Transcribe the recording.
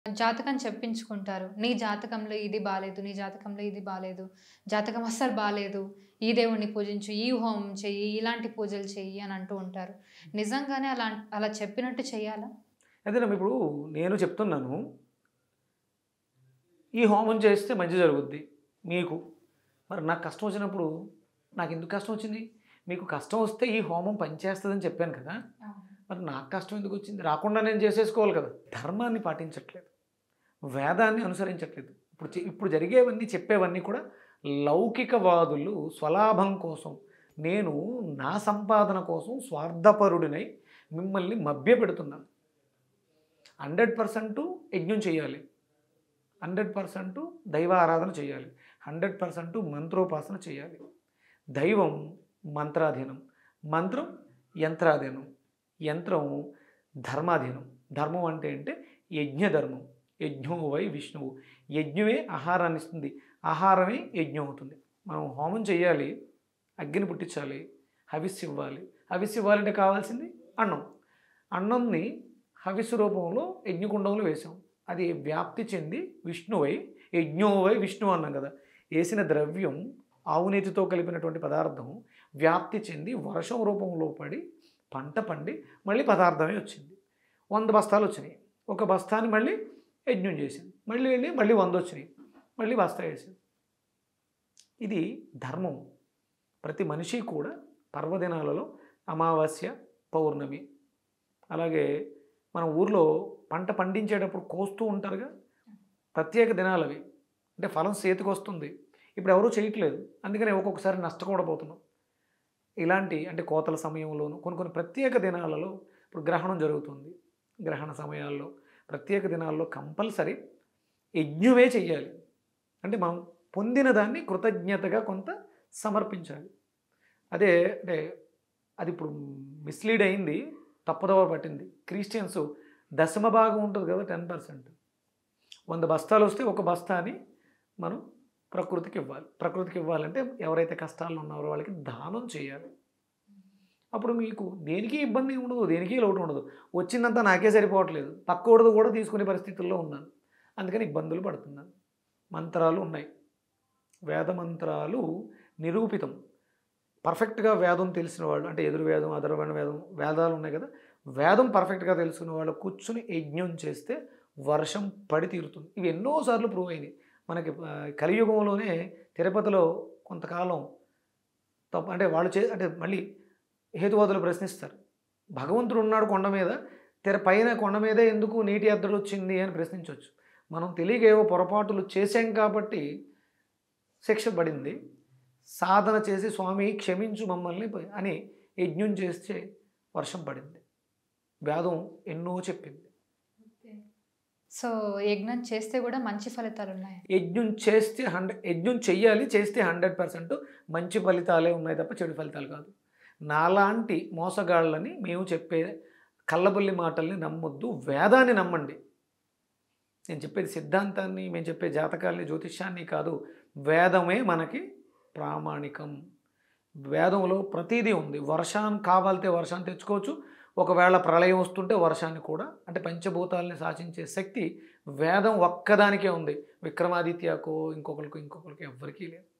జాతకం చెప్పించుకుంటారు నీ జాతకంలో ఇది బాలేదు నీ జాతకంలో ఇది బాలేదు జాతకం అస్సలు బాలేదు ఈ దేవుణ్ణి పూజించు ఈ హోమం చెయ్యి ఇలాంటి పూజలు చెయ్యి అని అంటూ ఉంటారు నిజంగానే అలా అలా చెప్పినట్టు చెయ్యాలా అదేనమ్మా ఇప్పుడు నేను చెప్తున్నాను ఈ హోమం చేస్తే మంచి జరుగుద్ది మీకు మరి నాకు కష్టం వచ్చినప్పుడు నాకు ఎందుకు కష్టం వచ్చింది మీకు కష్టం వస్తే ఈ హోమం పనిచేస్తుందని చెప్పాను కదా మరి నాకు కష్టం ఎందుకు వచ్చింది రాకుండా నేను చేసేసుకోవాలి కదా ధర్మాన్ని పాటించట్లేదు వేదాన్ని అనుసరించట్లేదు ఇప్పుడు చె- ఇప్పుడు జరిగేవన్నీ చెప్పేవన్నీ కూడా లౌకికవాదులు స్వలాభం కోసం నేను నా సంపాదన కోసం స్వార్థపరుడినై మిమ్మల్ని మభ్యపెడుతున్నాను హండ్రెడ్ పర్సెంట్ యజ్ఞం చేయాలి హండ్రెడ్ పర్సెంట్ దైవ ఆరాధన చేయాలి హండ్రెడ్ పర్సెంట్ మంత్రోపాసన చేయాలి దైవం మంత్రాధీనం మంత్రం యంత్రాధీనం యంత్రం ధర్మాధీనం ధర్మం అంటే అంటే యజ్ఞధర్మం యజ్ఞం వై విష్ణువు యజ్ఞమే ఆహారాన్ని ఇస్తుంది ఆహారమే యజ్ఞం అవుతుంది మనం హోమం చేయాలి అగ్గిని పుట్టించాలి హవిస్సు ఇవ్వాలి హవిస్సు ఇవ్వాలంటే కావాల్సింది అన్నం అన్నంని హవిస్సు రూపంలో యజ్ఞకుండంలో వేసాం అది వ్యాప్తి చెంది విష్ణువై యజ్ఞోవై విష్ణువు అన్నాం కదా వేసిన ద్రవ్యం ఆవునేతితో కలిపినటువంటి పదార్థం వ్యాప్తి చెంది వర్షం రూపంలో పడి పంట పండి మళ్ళీ పదార్థమే వచ్చింది వంద బస్తాలు వచ్చినాయి ఒక బస్తాని మళ్ళీ యజ్ఞం చేసింది మళ్ళీ వెళ్ళి మళ్ళీ వంద వచ్చినాయి మళ్ళీ బస్తా వేసింది ఇది ధర్మం ప్రతి మనిషి కూడా పర్వదినాలలో అమావాస్య పౌర్ణమి అలాగే మన ఊర్లో పంట పండించేటప్పుడు కోస్తూ ఉంటారుగా ప్రత్యేక దినాలు అవి అంటే ఫలం చేతికి వస్తుంది ఇప్పుడు ఎవరూ చేయట్లేదు అందుకని ఒక్కొక్కసారి నష్టపోవడపోతున్నాం ఇలాంటి అంటే కోతల సమయంలోనూ కొన్ని కొన్ని ప్రత్యేక దినాలలో ఇప్పుడు గ్రహణం జరుగుతుంది గ్రహణ సమయాల్లో ప్రత్యేక దినాల్లో కంపల్సరీ యజ్ఞమే చెయ్యాలి అంటే మనం పొందిన దాన్ని కృతజ్ఞతగా కొంత సమర్పించాలి అదే అంటే అది ఇప్పుడు మిస్లీడ్ అయింది తప్పుదోవ పట్టింది క్రిస్టియన్స్ దశమ భాగం ఉంటుంది కదా టెన్ పర్సెంట్ వంద బస్తాలు వస్తే ఒక బస్తాని మనం ప్రకృతికి ఇవ్వాలి ప్రకృతికి ఇవ్వాలంటే ఎవరైతే కష్టాల్లో ఉన్నారో వాళ్ళకి దానం చేయాలి అప్పుడు మీకు దేనికి ఇబ్బంది ఉండదు దేనికి లోటు ఉండదు వచ్చిందంతా నాకే సరిపోవట్లేదు పక్కోడదు కూడా తీసుకునే పరిస్థితుల్లో ఉన్నాను అందుకని ఇబ్బందులు పడుతున్నాను మంత్రాలు ఉన్నాయి వేద మంత్రాలు నిరూపితం పర్ఫెక్ట్గా వేదం తెలిసిన వాళ్ళు అంటే ఎదురు వేదం అదర్వణ వేదం వేదాలు ఉన్నాయి కదా వేదం పర్ఫెక్ట్గా తెలుసుకున్న వాళ్ళు కూర్చుని యజ్ఞం చేస్తే వర్షం పడి తీరుతుంది ఇవి ఎన్నోసార్లు ప్రూవ్ అయినాయి మనకి ఆ, కలియుగంలోనే తిరుపతిలో కొంతకాలం తప్ప అంటే వాళ్ళు చే అంటే మళ్ళీ హేతువాదులు ప్రశ్నిస్తారు భగవంతుడు ఉన్నాడు కొండ మీద తెర పైన కొండ మీదే ఎందుకు నీటి ఎద్దడు వచ్చింది అని ప్రశ్నించవచ్చు మనం తెలియక ఏవో పొరపాటులు చేశాం కాబట్టి శిక్ష పడింది సాధన చేసి స్వామి క్షమించు మమ్మల్ని అని యజ్ఞం చేస్తే వర్షం పడింది వేదం ఎన్నో చెప్పింది సో యజ్ఞం చేస్తే కూడా మంచి ఫలితాలు ఉన్నాయి యజ్ఞం చేస్తే హండ్రెడ్ యజ్ఞం చెయ్యాలి చేస్తే హండ్రెడ్ పర్సెంట్ మంచి ఫలితాలే ఉన్నాయి తప్ప చెడు ఫలితాలు కాదు నాలాంటి మోసగాళ్ళని మేము చెప్పే కళ్ళబుల్లి మాటల్ని నమ్మొద్దు వేదాన్ని నమ్మండి నేను చెప్పేది సిద్ధాంతాన్ని మేము చెప్పే జాతకాల్ని జ్యోతిష్యాన్ని కాదు వేదమే మనకి ప్రామాణికం వేదంలో ప్రతిదీ ఉంది వర్షాన్ని కావాలితే వర్షాన్ని తెచ్చుకోవచ్చు ఒకవేళ ప్రళయం వస్తుంటే వర్షాన్ని కూడా అంటే పంచభూతాలని శాసించే శక్తి వేదం ఒక్కదానికే ఉంది విక్రమాదిత్యకో ఇంకొకరికి ఇంకొకరికి ఎవ్వరికీ లేదు